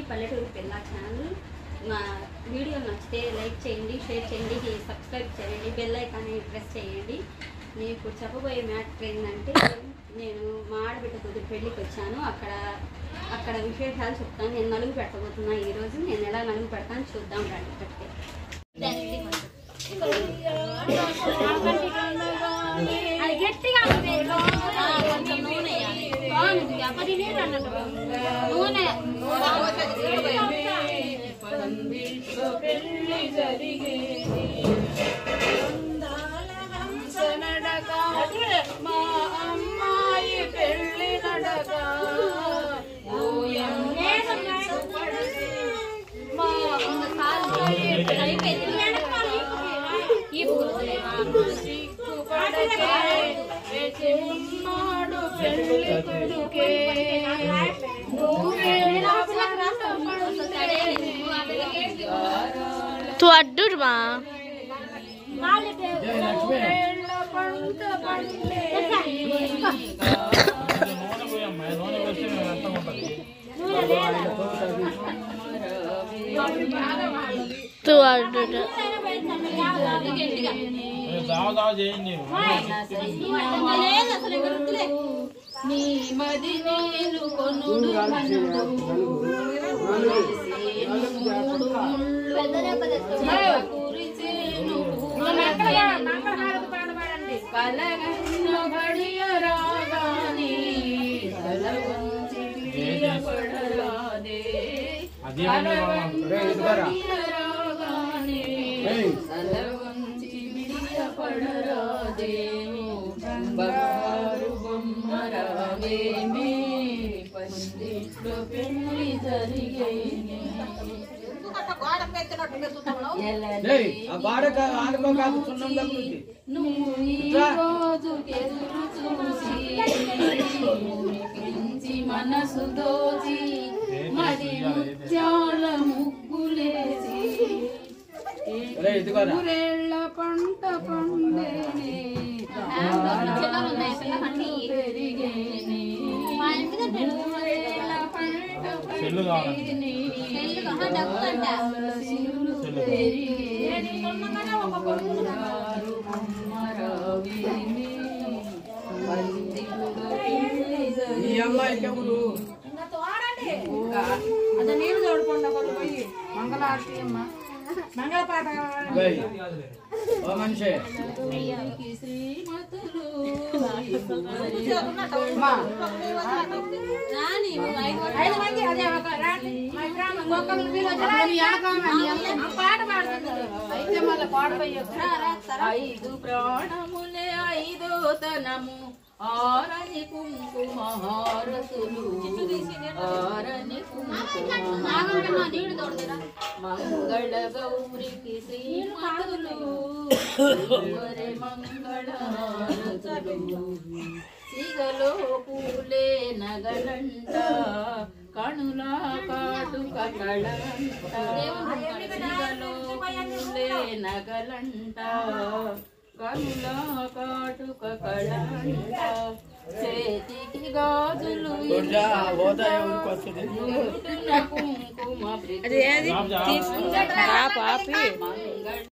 పల్లెటూరు పిల్ల ఛానల్ మా వీడియో నచ్చితే లైక్ చేయండి షేర్ చేయండి సబ్స్క్రైబ్ చేయండి బెల్ ఐకాన్ని ప్రెస్ చేయండి నేను ఇప్పుడు చెప్పబోయే మ్యాటర్ ఏంటంటే నేను మా ఆడబిడ్డ కూతురు పెళ్ళికి వచ్చాను అక్కడ అక్కడ విశేషాలు చెప్తాను నేను నలుగు పెట్టబోతున్నా ఈరోజు నేను ఎలా నలుగు పెడతాను చూద్దాం రండి పెట్టే అది గట్టిగా కొంచెం నూనె వేయాలి. బాగుంది అప్పటి నీళ్ళు అన్నట్టు నూనె పెళ్లి జరిగేది అందాల హంస నడక మా అమ్మాయి పెళ్లి నడక ఓయమ్మ సుపడిసి మా అమ్మాయి ఈ పూలు సిగ్గుపడకే వేచి ఉన్నాడు పెళ్లి కొడుకే నూరేళ్ళ పంట పండే तू अड्डूर माँ నూరేళ్ళ పంట పండే నూనె పోయమ్మా నూనె పోస్తే అంతా ఉంటుంది तू अड्डूर దావ దావ చేయండి లేదు అసలు ఇక్కడ వద్దులే. నీ మది నేను కొనుడు కనుడు కురిసేను కలగన్న గడియ రాగానే తల వంచి పడరాదే అదే గడియ రాగానే తల వంచి పడరాదే బంగారు బొమ్మ రావేమే పందిట్లో పెళ్లి జరిగేనే ఏయ్, ఆ గోడకు ఆడుకోకాదు సున్నం తగులుద్ది. నువ్వు ఈ రోజు ఎదురు చూసి మురిపించి మనసు దోచి మడి ముత్యాల ముగ్గులేసి ఒరేయ్, ఇదిగోరా. ఊరేళ్ళ పంట పండేనే చిల్లర ఉన్నాయి, పిల్లకండి. పెరిగేనే మా ఇంటి దగ్గర ఊరేళ్ళ పంట సెల్లు కావాలి పండేనే పెళ్ళి ఆహా, దగ్గుదంట. సిరులు పెరిగేనే బంగారు బొమ్మరావేనే పందిట్లో పెళ్లి ఈ అమ్మాయికి ఎవరు అదే నీళ్ళు తోడుకుండా వాళ్ళు పోయి మంగళారతి అమ్మ మంగళపాట ఏయ్, ఓ మనిషి జరిగేకి శ్రీమతులు రాని, నువ్వు ఐదు వరకు ఐదు మంది అదే ఒక రాత్రి మా గ్రామం ఒక్కరు వీళ్ళు వచ్చారు. ఆ పాట పాడుతుంది అయితే మళ్ళీ పాడపోయొచ్చు ఐదు ప్రాణములే ఐదో తనము ఆరని కుంకుమ హారతులు ఆరని కుంకుమ నాగమ్మ నీళ్లు తోడుతురా మంగళ గౌరికి శ్రీమతులు ఎవరి మంగళ హారతులు సిగలో పూలే నగలంట కణుల కాటుక కళంట సిగలో పూలే నగలంట కనుల కాటుక కళంట చేతికి గాజులు దొడ్డా, పోతా ఎవరికి వస్తుంది నుదుటిన కుంకుమ బాబు జా. మంగళ